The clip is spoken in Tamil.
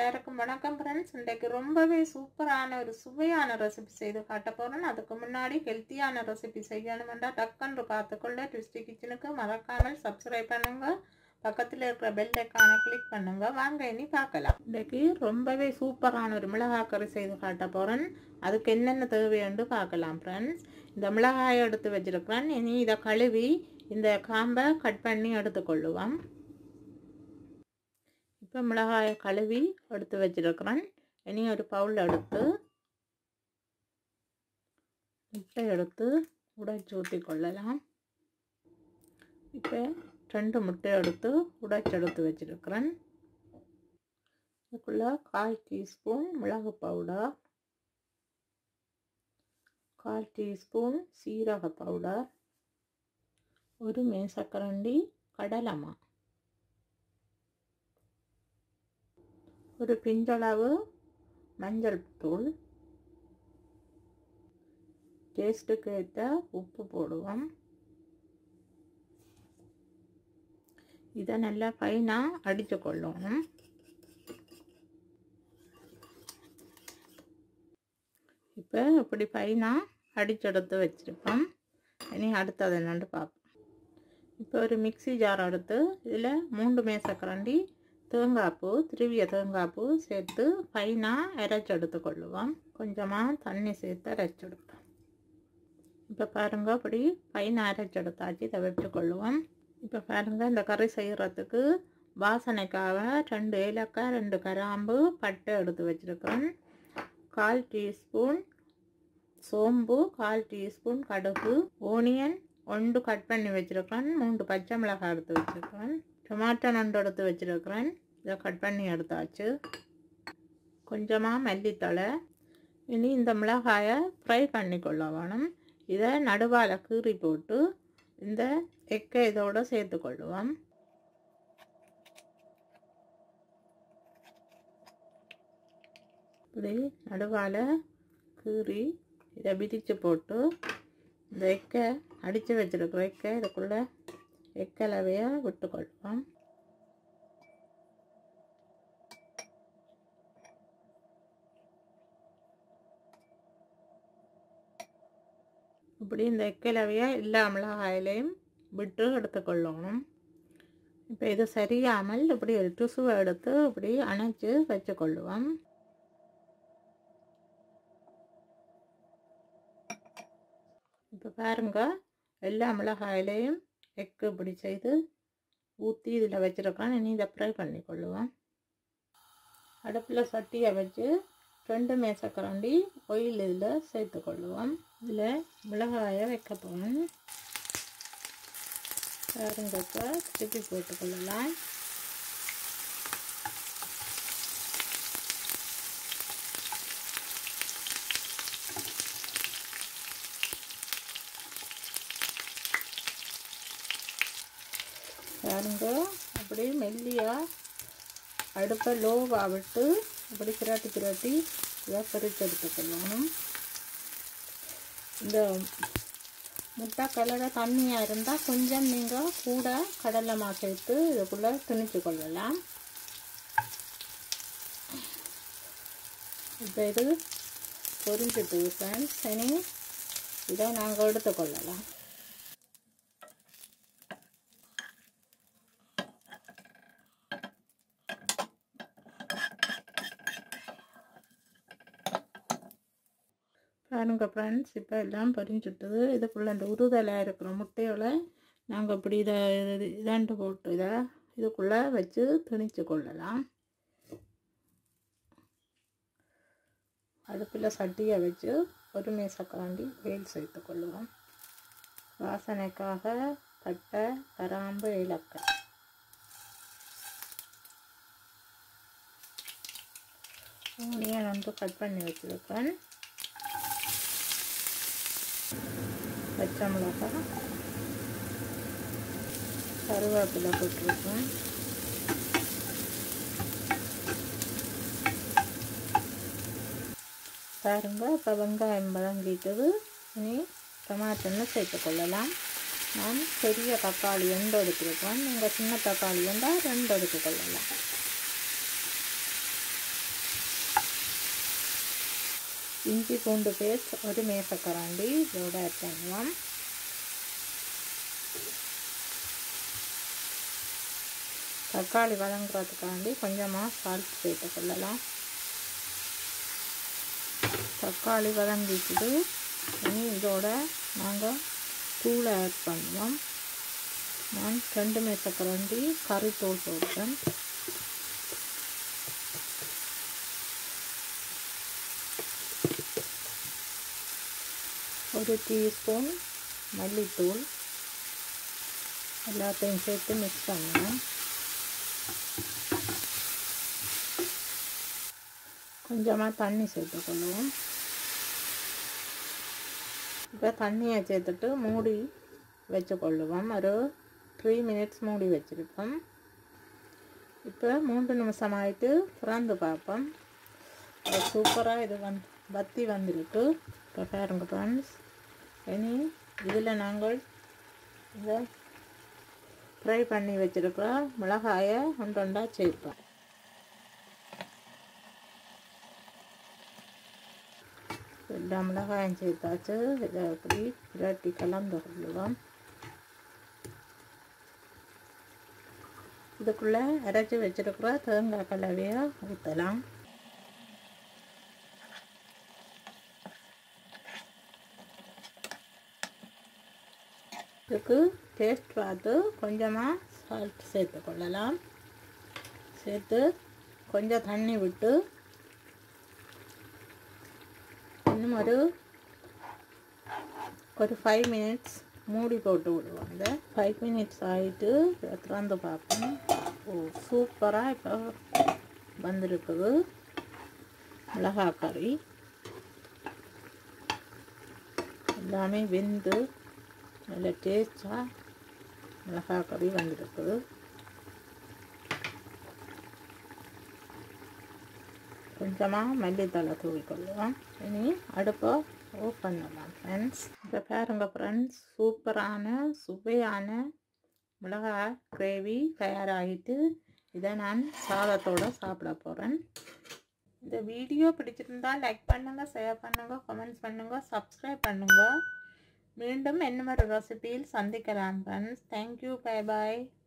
எல்லாருக்கும் வணக்கம் ஃப்ரெண்ட்ஸ் இன்றைக்கு ரொம்பவே சூப்பரான ஒரு சுவையான ரெசிபி செய்து காட்ட போகிறேன் அதுக்கு முன்னாடி ஹெல்த்தியான ரெசிபி செய்யணுமெண்டா டக்குன்னு பார்த்துக்கொள்ள ட்விஸ்டி கிச்சனுக்கு மறக்காமல் சப்ஸ்கிரைப் பண்ணுங்க பக்கத்தில் இருக்கிற பெல் ஐக்கானை கிளிக் பண்ணுங்க வாங்க இனி பார்க்கலாம் இன்றைக்கு ரொம்பவே சூப்பரான ஒரு மிளகாய் கறி செய்து காட்ட போகிறேன் அதுக்கு என்னென்ன தேவைன்னு பார்க்கலாம் ஃப்ரெண்ட்ஸ் இந்த மிளகாயை எடுத்து வச்சிருக்கிறேன் இனி இதை கழுவி இந்த காம்பை கட் பண்ணி எடுத்துக்கொள்ளுவோம் இப்போ மிளகாயை கழுவி எடுத்து வச்சிருக்கிறேன் இனி ஒரு பவுல் எடுத்து முட்டை எடுத்து உடைச்சி ஊற்றி கொள்ளலாம் இப்போ ரெண்டு முட்டை எடுத்து உடைச்சி எடுத்து வச்சிருக்கிறேன் இதுக்குள்ளே கால் டீஸ்பூன் மிளகு பவுடர் கால் டீஸ்பூன் சீரக பவுடர் ஒரு மேசக்கரண்டி கடலமா ஒரு பிஞ்சளவு மஞ்சள் தூள் டேஸ்ட்டுக்கு ஏற்ற உப்பு போடுவோம் இதை நல்லா ஃபைனாக அடித்து கொள்ளணும் இப்போ இப்படி ஃபைனாக அடிச்செடுத்து வச்சுருப்போம் இனி அடுத்தது என்னென்னு பார்ப்போம் இப்போ ஒரு மிக்சி ஜார் எடுத்து இதில் மூன்று மேசக்கரண்டி தேங்காய்ப்பூ திருவிய தேங்காய்ப்பூ சேர்த்து ஃபைனாக அரைச்சி எடுத்துக்கொள்ளுவோம் கொஞ்சமாக தண்ணி சேர்த்து அரைச்செடுப்போம் இப்போ பாருங்கள் அப்படி ஃபைனாக அரைச்சி எடுத்தாச்சு இதை வச்சுக்கொள்ளுவோம் இப்போ பாருங்கள் இந்த கறி செய்கிறதுக்கு வாசனைக்காக ரெண்டு ஏலக்காய் ரெண்டு கராம்பு பட்டை எடுத்து வச்சுருக்கேன் கால் டீஸ்பூன் சோம்பு கால் டீஸ்பூன் கடுகு ஓனியன் ஒன்று கட் பண்ணி வச்சுருக்கேன் மூன்று பச்சை மிளகாய் எடுத்து வச்சுருக்கேன் டொமாட்டோ நண்டு எடுத்து வச்சுருக்கிறேன் இதை கட் பண்ணி எடுத்தாச்சு கொஞ்சமாக மல்லித்தழை இனி இந்த மிளகாயை ஃப்ரை பண்ணி கொள்ள வேணும் இதை நடுவால் கீறி போட்டு இந்த எக்கை இதோடு சேர்த்து கொள்ளுவோம் இப்படி நடுவால் கீறி இதை பிரித்து போட்டு இந்த எக்கை அடித்து வச்சுருக்கிற எக்கை இதுக்குள்ளே எக்கலவையை விட்டுக்கொள்வோம் இப்படி இந்த எக்கலவையை எல்லா மிளகாயிலையும் விட்டு எடுத்துக்கொள்ளணும் இப்போ இது சரியாமல் இப்படி ஒரு டுசுவை எடுத்து இப்படி அணைச்சி வச்சுக்கொள்ளுவோம் இப்போ பாருங்க எல்லா மிளகாயிலையும் எக்கு இப்படி செய்து ஊற்றி இதில் வச்சுருக்கேன் இனி இதை ஃப்ரை பண்ணி கொள்ளுவேன் அடுப்பில் சட்டியை வச்சு ரெண்டு மேசக்கரண்டி ஒயில் இதில் சேர்த்து கொள்ளுவோம் இதில் மிளகாயை வைக்க போகணும் பாருங்கப்போ திருப்பி போட்டுக்கொள்ளலாம் பாருங்க அப்படி மெல்லியாக அடுப்பை லோவாக விட்டு அப்படி கிராட்டி கிராட்டி இதை பறித்து எடுத்துக்கொள்ளணும் இந்த முட்டை கலரை தண்ணியாக இருந்தால் கொஞ்சம் நீங்கள் கூட கடலை மா சேர்த்து இதுக்குள்ளே திணிச்சு கொள்ளலாம் இப்போ இது பொரிஞ்சிட்டு ஃப்ரெண்ட்ஸ் இனி இதை நாங்கள் எடுத்துக்கொள்ளலாம் பாருங்க ஃப்ரெண்ட்ஸ் இப்போ எல்லாம் பறிஞ்சுட்டுது இதுக்குள்ளே இந்த உருதலாக இருக்கிற முட்டையோட நாங்கள் இப்படி இதை இதாண்டு போட்டு இதை இதுக்குள்ளே வச்சு திணிச்சு கொள்ளலாம் அடுப்பில் சட்டியை வச்சு ஒரு மேசக்காண்டி வெயில் சேர்த்து கொள்ளுவோம் வாசனைக்காக பட்டை கராம்பு இலக்காய் ஆனியன் வந்து கட் பண்ணி வச்சுருக்கேன் பச்சை மிளகாய் கருவேப்பிலை போட்டிருக்கேன் பாருங்க இப்போ வெங்காயம் வதங்கிட்டது இனி டொமாட்டோன்னு சேர்த்துக்கொள்ளலாம் நான் பெரிய தக்காளி எண்டு எடுத்துருக்கேன் நீங்கள் சின்ன தக்காளி இருந்தால் ரெண்டு எடுத்துக்கொள்ளலாம் இஞ்சி பூண்டு பேஸ்ட் ஒரு மேசக்கரண்டி இதோட ஆட் பண்ணுவோம் தக்காளி வதங்குறதுக்காண்டி கொஞ்சமாக சால்ட் சேர்த்து கொள்ளலாம் தக்காளி வதங்கிட்டு இனி இதோட நாங்கள் தூளை ஆட் பண்ணுவோம் நான் ரெண்டு மேசக்கரண்டி கறித்தூள் போட்டேன் ஒரு டீஸ்பூன் மல்லித்தூள் எல்லாத்தையும் சேர்த்து மிக்ஸ் பண்ணுவோம் கொஞ்சமாக தண்ணி சேர்த்துக்கொள்ளுவோம் இப்போ தண்ணியை சேர்த்துட்டு மூடி வச்சுக்கொள்ளுவோம் ஒரு த்ரீ மினிட்ஸ் மூடி வச்சுருப்போம் இப்போ மூன்று நிமிஷம் ஆகிட்டு திறந்து பார்ப்போம் சூப்பராக இது வந் பத்தி வந்திருக்கு இப்போ பாருங்க ஃப்ரெண்ட்ஸ் இனி இதில் நாங்கள் இதை ஃப்ரை பண்ணி வச்சுருக்கிற மிளகாயை ஒன்றொண்டா சேர்ப்போம் எல்லா மிளகாயும் சேர்த்தாச்சு இதை அப்படி பிரட்டி கலந்து கொள்ளுவோம் இதுக்குள்ளே அரைச்சி வச்சுருக்கிற தேங்காய் கலவையை ஊற்றலாம் இதுக்கு டேஸ்ட் பார்த்து கொஞ்சமாக சால்ட் சேர்த்து கொள்ளலாம் சேர்த்து கொஞ்சம் தண்ணி விட்டு இன்னும் ஒரு ஒரு ஃபைவ் மினிட்ஸ் மூடி போட்டு விடுவோம் இதை ஃபைவ் மினிட்ஸ் ஆகிட்டு இதை திறந்து பார்ப்போம் ஓ சூப்பராக இப்போ வந்திருக்குது மிளகாய் கறி எல்லாமே வெந்து நல்ல டேஸ்டாக மிளகாய் கறி வந்திருக்குது கொஞ்சமாக மல்லித்தலை தூவிக்கொள்ளுவோம் இனி அடுப்பை ஆஃப் பண்ணலாம் ஃப்ரெண்ட்ஸ் இப்போ பாருங்க ஃப்ரெண்ட்ஸ் சூப்பரான சுவையான மிளகாய் கிரேவி தயாராகிட்டு இதை நான் சாதத்தோடு சாப்பிட போகிறேன் இந்த வீடியோ பிடிச்சிருந்தா லைக் பண்ணுங்கள் ஷேர் பண்ணுங்கள் கமெண்ட்ஸ் பண்ணுங்கள் சப்ஸ்கிரைப் பண்ணுங்கள் மீண்டும் என்ன ஒரு ரெசிபியில் சந்திக்கலாம் ஃப்ரெண்ட்ஸ் தேங்க்யூ பை பாய்